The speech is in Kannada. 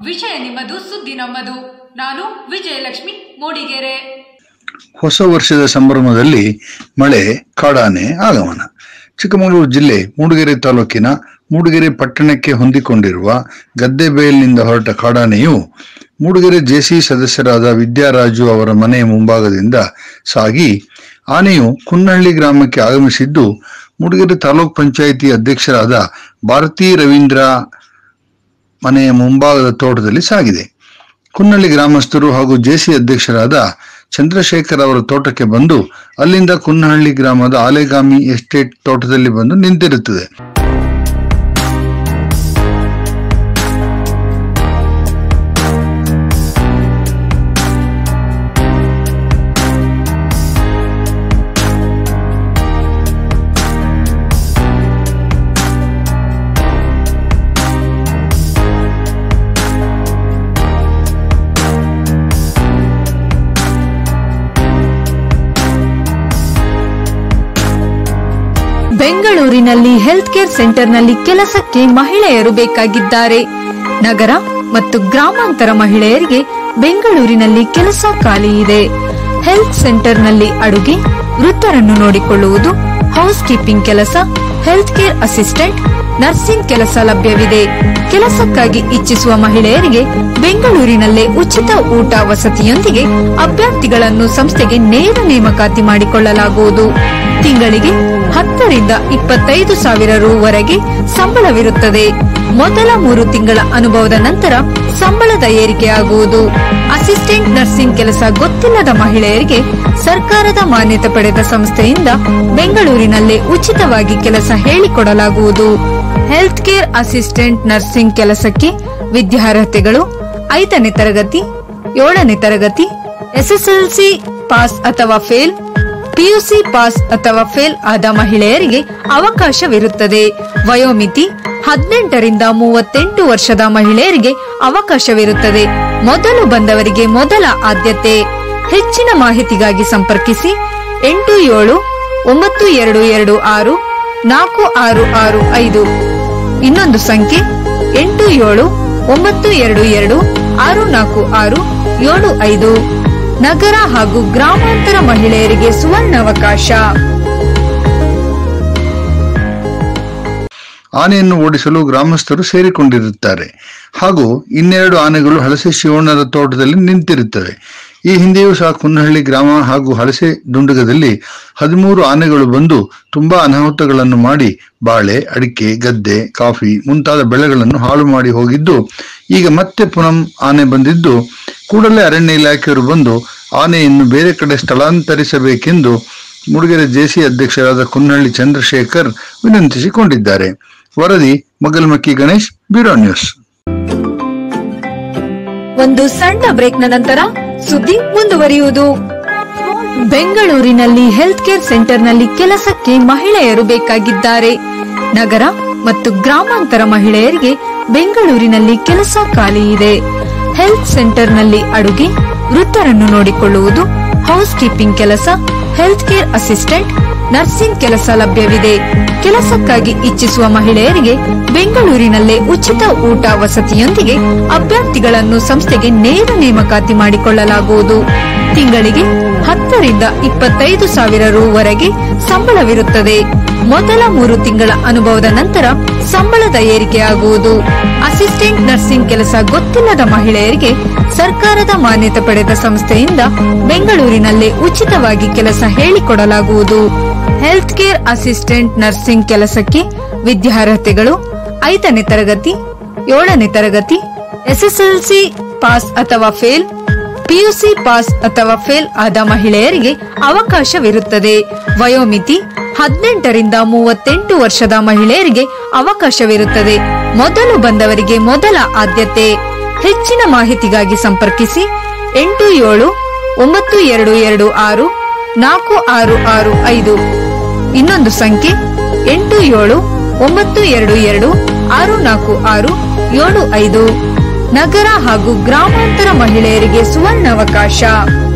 ವಿಷಯ ನಿಮ್ಮದು ಸುದ್ದಿ ನಮ್ಮದು ನಾನು ವಿಜಯಲಕ್ಷ್ಮಿ ಮೂಡಿಗೆರೆ ಹೊಸ ವರ್ಷದ ಸಂಭ್ರಮದಲ್ಲಿ ಮಳೆ ಕಾಡಾನೆ ಆಗಮನ ಚಿಕ್ಕಮಗಳೂರು ಜಿಲ್ಲೆ ಮೂಡಿಗೆರೆ ತಾಲೂಕಿನ ಮೂಡಿಗೆರೆ ಪಟ್ಟಣಕ್ಕೆ ಹೊಂದಿಕೊಂಡಿರುವ ಗದ್ದೆಬೈಲ್ನಿಂದ ಹೊರಟ ಕಾಡಾನೆಯು ಮೂಡಿಗೆರೆ ಜೆಸಿ ಸದಸ್ಯರಾದ ವಿದ್ಯಾರಾಜು ಅವರ ಮನೆಯ ಮುಂಭಾಗದಿಂದ ಸಾಗಿ ಆನೆಯು ಕುನ್ನಹಳ್ಳಿ ಗ್ರಾಮಕ್ಕೆ ಆಗಮಿಸಿದ್ದು ಮೂಡಿಗೆರೆ ತಾಲೂಕ್ ಪಂಚಾಯಿತಿ ಅಧ್ಯಕ್ಷರಾದ ಭಾರತಿ ರವೀಂದ್ರ ಮನೆಯ ಮುಂಭಾಗದ ತೋಟದಲ್ಲಿ ಸಾಗಿದೆ ಕುನ್ನಳ್ಳಿ ಗ್ರಾಮಸ್ಥರು ಹಾಗೂ ಜೆಸಿ ಅಧ್ಯಕ್ಷರಾದ ಚಂದ್ರಶೇಖರ್ ಅವರ ತೋಟಕ್ಕೆ ಬಂದು ಅಲ್ಲಿಂದ ಕುನ್ನಹಳ್ಳಿ ಗ್ರಾಮದ ಆಲೆಗಾಮಿ ಎಸ್ಟೇಟ್ ತೋಟದಲ್ಲಿ ಬಂದು ನಿಂತಿರುತ್ತದೆ ಬೆಂಗಳೂರಿನಲ್ಲಿ ಹೆಲ್ತ್ ಕೇರ್ ಸೆಂಟರ್ನಲ್ಲಿ ಕೆಲಸಕ್ಕೆ ಮಹಿಳೆಯರು ಬೇಕಾಗಿದ್ದಾರೆ ನಗರ ಮತ್ತು ಗ್ರಾಮಾಂತರ ಮಹಿಳೆಯರಿಗೆ ಬೆಂಗಳೂರಿನಲ್ಲಿ ಕೆಲಸ ಖಾಲಿ ಇದೆ ಹೆಲ್ತ್ ಸೆಂಟರ್ನಲ್ಲಿ ಅಡುಗೆ ವೃತ್ತರನ್ನು ನೋಡಿಕೊಳ್ಳುವುದು ಹೌಸ್ ಕೀಪಿಂಗ್ ಕೆಲಸ ಹೆಲ್ತ್ ಕೇರ್ ಅಸಿಸ್ಟೆಂಟ್ ನರ್ಸಿಂಗ್ ಕೆಲಸ ಲಭ್ಯವಿದೆ ಕೆಲಸಕ್ಕಾಗಿ ಇಚ್ಛಿಸುವ ಮಹಿಳೆಯರಿಗೆ ಬೆಂಗಳೂರಿನಲ್ಲೇ ಉಚಿತ ಊಟ ವಸತಿಯೊಂದಿಗೆ ಅಭ್ಯರ್ಥಿಗಳನ್ನು ಸಂಸ್ಥೆಗೆ ನೇರ ನೇಮಕಾತಿ ಮಾಡಿಕೊಳ್ಳಲಾಗುವುದು ತಿಂಗಳಿಗೆ ಹತ್ತರಿಂದ ಇಪ್ಪತ್ತೈದು ಸಾವಿರ ರುವರೆಗೆ ಸಂಬಳವಿರುತ್ತದೆ ಮೊದಲ ಮೂರು ತಿಂಗಳ ಅನುಭವದ ನಂತರ ಸಂಬಳದ ಏರಿಕೆಯಾಗುವುದು ಅಸಿಸ್ಟೆಂಟ್ ನರ್ಸಿಂಗ್ ಕೆಲಸ ಗೊತ್ತಿಲ್ಲದ ಮಹಿಳೆಯರಿಗೆ ಸರ್ಕಾರದ ಮಾನ್ಯತೆ ಪಡೆದ ಸಂಸ್ಥೆಯಿಂದ ಬೆಂಗಳೂರಿನಲ್ಲೇ ಉಚಿತವಾಗಿ ಕೆಲಸ ಹೇಳಿಕೊಡಲಾಗುವುದು ಹೆಲ್ತ್ ಕೇರ್ ಅಸಿಸ್ಟೆಂಟ್ ನರ್ಸಿಂಗ್ ಕೆಲಸಕ್ಕೆ ವಿದ್ಯಾರ್ಹತೆಗಳು ಐದನೇ ತರಗತಿ ಏಳನೇ ತರಗತಿ ಎಸ್ಎಸ್ಎಲ್ಸಿ ಪಾಸ್ ಅಥವಾ ಫೇಲ್ ಪಿಯುಸಿ ಪಾಸ್ ಅಥವಾ ಫೇಲ್ ಆದ ಮಹಿಳೆಯರಿಗೆ ಅವಕಾಶವಿರುತ್ತದೆ ವಯೋಮಿತಿ ಹದಿನೆಂಟರಿಂದ ಮೂವತ್ತೆಂಟು ವರ್ಷದ ಮಹಿಳೆಯರಿಗೆ ಅವಕಾಶವಿರುತ್ತದೆ ಮೊದಲು ಬಂದವರಿಗೆ ಮೊದಲ ಆದ್ಯತೆ ಹೆಚ್ಚಿನ ಮಾಹಿತಿಗಾಗಿ ಸಂಪರ್ಕಿಸಿ ಎಂಟು ಏಳು ಒಂಬತ್ತು ಎರಡು ಎರಡು ಆರು ನಾಲ್ಕು ಆರು ಆರು ಐದು ಇನ್ನೊಂದು ಸಂಖ್ಯೆ ಎಂಟು ಏಳು ಒಂಬತ್ತು ಎರಡು ಎರಡು ಆರು ನಾಲ್ಕು ಆರು ಏಳು ಐದು ನಗರ ಹಾಗೂ ಗ್ರಾಮಾಂತರ ಮಹಿಳೆಯರಿಗೆ ಸುವರ್ಣಾವಕಾಶ ಆನೆಯನ್ನು ಓಡಿಸಲು ಗ್ರಾಮಸ್ಥರು ಸೇರಿಕೊಂಡಿರುತ್ತಾರೆ ಹಾಗೂ ಇನ್ನೆರಡು ಆನೆಗಳು ಹಲಸೆ ಶಿವಣ್ಣರ ತೋಟದಲ್ಲಿ ನಿಂತಿರುತ್ತವೆ ಈ ಹಿಂದೆಯೂ ಸಹ ಕುನ್ನಹಳ್ಳಿ ಗ್ರಾಮ ಹಾಗೂ ಹಲಸೆ ದುಂಡಗದಲ್ಲಿ ಹದಿಮೂರು ಆನೆಗಳು ಬಂದು ತುಂಬಾ ಅನಾಹುತಗಳನ್ನು ಮಾಡಿ ಬಾಳೆ ಅಡಿಕೆ ಗದ್ದೆ ಕಾಫಿ ಮುಂತಾದ ಬೆಳೆಗಳನ್ನು ಹಾಳು ಮಾಡಿ ಹೋಗಿದ್ದು ಈಗ ಮತ್ತೆ ಪುನಃ ಆನೆ ಬಂದಿದ್ದು ಕೂಡಲೇ ಅರಣ್ಯ ಇಲಾಖೆಯವರು ಬಂದು ಆನೆಯನ್ನು ಬೇರೆ ಕಡೆ ಸ್ಥಳಾಂತರಿಸಬೇಕೆಂದು ಮೂಡಿಗೆರೆ ಜೆಸಿ ಅಧ್ಯಕ್ಷರಾದ ಕುನ್ನಹಳ್ಳಿ ಚಂದ್ರಶೇಖರ್ ವಿನಂತಿಸಿಕೊಂಡಿದ್ದಾರೆ ವರದಿ ಮಗಲ್ಮಕ್ಕಿ ಗಣೇಶ್ ಬ್ಯೂರೋ ನ್ಯೂಸ್ ಒಂದು ಸಣ್ಣ ಬ್ರೇಕ್ನ ನಂತರ ಸುದ್ದಿ ಮುಂದುವರಿಯುವುದು ಬೆಂಗಳೂರಿನಲ್ಲಿ ಹೆಲ್ತ್ ಕೇರ್ ಸೆಂಟರ್ನಲ್ಲಿ ಕೆಲಸಕ್ಕೆ ಮಹಿಳೆಯರು ಬೇಕಾಗಿದ್ದಾರೆ ನಗರ ಮತ್ತು ಗ್ರಾಮಾಂತರ ಮಹಿಳೆಯರಿಗೆ ಬೆಂಗಳೂರಿನಲ್ಲಿ ಕೆಲಸ ಖಾಲಿ ಇದೆ ಹೆಲ್ತ್ ಸೆಂಟರ್ನಲ್ಲಿ ಅಡುಗೆ ವೃತ್ತರನ್ನು ನೋಡಿಕೊಳ್ಳುವುದು ಹೌಸ್ ಕೀಪಿಂಗ್ ಕೆಲಸ ಹೆಲ್ತ್ ಕೇರ್ ಅಸಿಸ್ಟೆಂಟ್ ನರ್ಸಿಂಗ್ ಕೆಲಸ ಲಭ್ಯವಿದೆ ಕೆಲಸಕ್ಕಾಗಿ ಇಚ್ಛಿಸುವ ಮಹಿಳೆಯರಿಗೆ ಬೆಂಗಳೂರಿನಲ್ಲೇ ಉಚಿತ ಊಟ ವಸತಿಯೊಂದಿಗೆ ಅಭ್ಯರ್ಥಿಗಳನ್ನು ಸಂಸ್ಥೆಗೆ ನೇರ ನೇಮಕಾತಿ ಮಾಡಿಕೊಳ್ಳಲಾಗುವುದು ತಿಂಗಳಿಗೆ ಹತ್ತರಿಂದ ಇಪ್ಪತ್ತೈದು ಸಾವಿರ ರುವರೆಗೆ ಸಂಬಳವಿರುತ್ತದೆ ಮೊದಲ ಮೂರು ತಿಂಗಳ ಅನುಭವದ ನಂತರ ಸಂಬಳದ ಏರಿಕೆಯಾಗುವುದು ಅಸಿಸ್ಟೆಂಟ್ ನರ್ಸಿಂಗ್ ಕೆಲಸ ಗೊತ್ತಿಲ್ಲದ ಮಹಿಳೆಯರಿಗೆ ಸರ್ಕಾರದ ಮಾನ್ಯತೆ ಪಡೆದ ಸಂಸ್ಥೆಯಿಂದ ಬೆಂಗಳೂರಿನಲ್ಲೇ ಉಚಿತವಾಗಿ ಕೆಲಸ ಹೇಳಿಕೊಡಲಾಗುವುದು ಹೆಲ್ತ್ ಕೇರ್ ಅಸಿಸ್ಟೆಂಟ್ ನರ್ಸಿಂಗ್ ಕೆಲಸಕ್ಕೆ ವಿದ್ಯಾರ್ಹತೆಗಳು ಐದನೇ ತರಗತಿ ಏಳನೇ ತರಗತಿ ಎಸ್ಎಸ್ಎಲ್ಸಿ ಪಾಸ್ ಅಥವಾ ಫೇಲ್ ಪಿಯುಸಿ ಪಾಸ್ ಅಥವಾ ಫೇಲ್ ಆದ ಮಹಿಳೆಯರಿಗೆ ಅವಕಾಶವಿರುತ್ತದೆ ವಯೋಮಿತಿ ಹದಿನೆಂಟರಿಂದ ಮೂವತ್ತೆಂಟು ವರ್ಷದ ಮಹಿಳೆಯರಿಗೆ ಅವಕಾಶವಿರುತ್ತದೆ ಮೊದಲು ಬಂದವರಿಗೆ ಮೊದಲ ಆದ್ಯತೆ ಹೆಚ್ಚಿನ ಮಾಹಿತಿಗಾಗಿ ಸಂಪರ್ಕಿಸಿ ಎಂಟು ಏಳು ಒಂಬತ್ತು ಎರಡು ಎರಡು ಆರು ನಾಲ್ಕು ಆರು ಆರು ಐದು ಇನ್ನೊಂದು ಸಂಖ್ಯೆ ಎಂಟು ಏಳು ಒಂಬತ್ತು ಎರಡು ಎರಡು ಆರು ನಾಲ್ಕು ಆರು ಏಳು ಐದು ನಗರ ಹಾಗೂ ಗ್ರಾಮಾಂತರ ಮಹಿಳೆಯರಿಗೆ ಸುವರ್ಣಾವಕಾಶ